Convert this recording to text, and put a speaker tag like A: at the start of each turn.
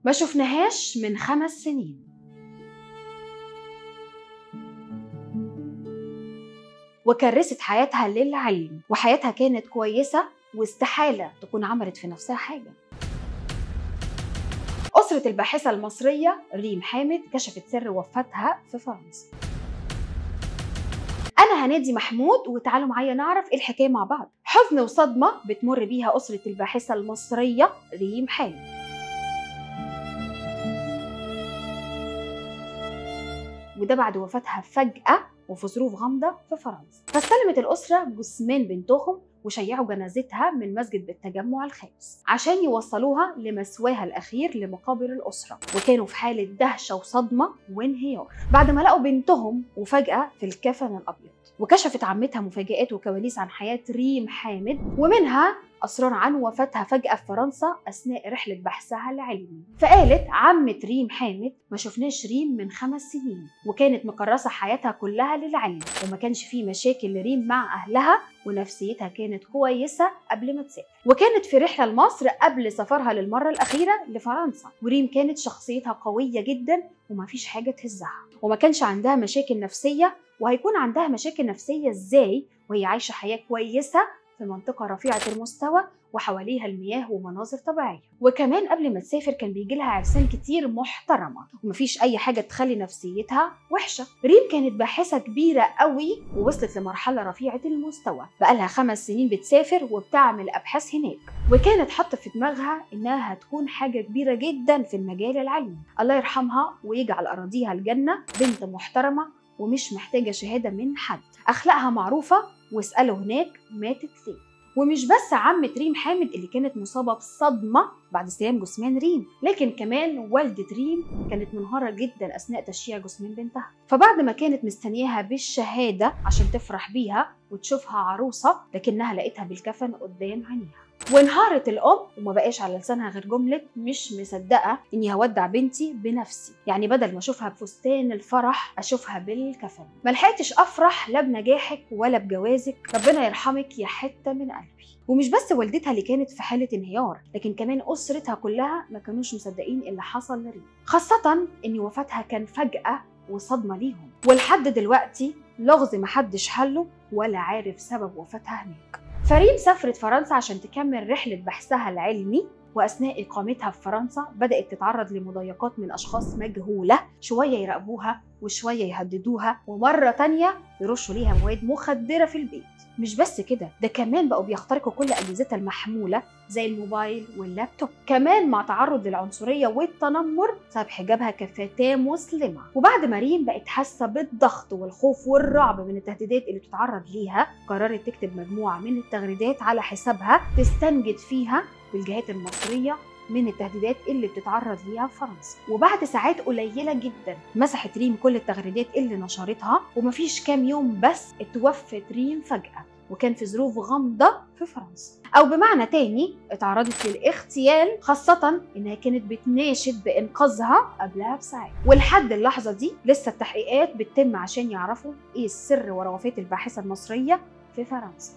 A: ما شفناهاش من خمس سنين وكرست حياتها للعلم وحياتها كانت كويسة واستحالة تكون عملت في نفسها حاجة أسرة الباحثة المصرية ريم حامد كشفت سر وفاتها في فرنسا أنا هنادي محمود وتعالوا معايا نعرف إيه الحكاية مع بعض حزن وصدمة بتمر بيها أسرة الباحثة المصرية ريم حامد وده بعد وفاتها فجأة وفي ظروف غامضة في فرنسا فاستلمت الأسرة جثمان بنتهم وشيعوا جنازتها من مسجد بالتجمع الخامس عشان يوصلوها لمسواها الأخير لمقابر الأسرة وكانوا في حالة دهشة وصدمة وانهيار بعد ما لقوا بنتهم وفجأة في الكفن الأبيض وكشفت عمتها مفاجآت وكواليس عن حياة ريم حامد ومنها أسرار عن وفاتها فجأة في فرنسا أثناء رحلة بحثها العلمي فقالت عمة ريم حامد ما شفناش ريم من خمس سنين وكانت مكرسة حياتها كلها للعلم وما كانش فيه مشاكل لريم مع أهلها ونفسيتها كانت كويسة قبل ما تسافر وكانت في رحلة لمصر قبل سفرها للمرة الأخيرة لفرنسا وريم كانت شخصيتها قوية جدا وما فيش حاجة تهزها وما كانش عندها مشاكل نفسية وهيكون عندها مشاكل نفسية ازاي وهي عايشة حياة كويسة في منطقة رفيعة المستوى وحواليها المياه ومناظر طبيعية وكمان قبل ما تسافر كان بيجي لها عرسان كتير محترمة ومفيش أي حاجة تخلي نفسيتها وحشة ريم كانت باحثة كبيرة قوي ووصلت لمرحلة رفيعة المستوى بقالها خمس سنين بتسافر وبتعمل أبحاث هناك وكانت حاطة في دماغها إنها هتكون حاجة كبيرة جدا في المجال العلمي الله يرحمها ويجعل أراضيها الجنة بنت محترمة ومش محتاجة شهادة من حد أخلاقها معروفة واسألوا هناك ماتت ليه ومش بس عمة ريم حامد اللي كانت مصابة بصدمة بعد استلام جثمان ريم لكن كمان والدة ريم كانت منهارة جدا أثناء تشييع جثمان بنتها فبعد ما كانت مستنياها بالشهادة عشان تفرح بيها وتشوفها عروسة لكنها لقيتها بالكفن قدام عينيها وانهارت الام وما بقاش على لسانها غير جمله مش مصدقه اني هودع بنتي بنفسي يعني بدل ما اشوفها بفستان الفرح اشوفها بالكفن ما لحقتش افرح لا بنجاحك ولا بجوازك ربنا يرحمك يا حته من قلبي ومش بس والدتها اللي كانت في حاله انهيار لكن كمان اسرتها كلها ما كانوش مصدقين اللي حصل لريم خاصه ان وفاتها كان فجاه وصدمه ليهم ولحد دلوقتي لغز محدش حله ولا عارف سبب وفاتها هناك فريم سافرت فرنسا عشان تكمل رحلة بحثها العلمي وأثناء إقامتها في فرنسا بدأت تتعرض لمضايقات من أشخاص مجهولة شوية يراقبوها وشوية يهددوها ومرة تانية يرشوا ليها مواد مخدرة في البيت مش بس كده ده كمان بقوا بيخترقوا كل أجهزتها المحمولة زي الموبايل واللابتوب كمان مع تعرض للعنصرية والتنمر بسبب حجابها كفتاة مسلمة وبعد ما ريم بقت حاسة بالضغط والخوف والرعب من التهديدات اللي بتتعرض ليها قررت تكتب مجموعة من التغريدات على حسابها تستنجد فيها بالجهات المصرية من التهديدات اللي بتتعرض ليها في فرنسا وبعد ساعات قليله جدا مسحت ريم كل التغريدات اللي نشرتها ومفيش كام يوم بس اتوفت ريم فجاه وكان في ظروف غامضة في فرنسا أو بمعنى تاني اتعرضت للاغتيال خاصة إنها كانت بتناشد بإنقاذها قبلها بساعات ولحد اللحظة دي لسه التحقيقات بتتم عشان يعرفوا إيه السر ورا وفاة الباحثة المصرية في فرنسا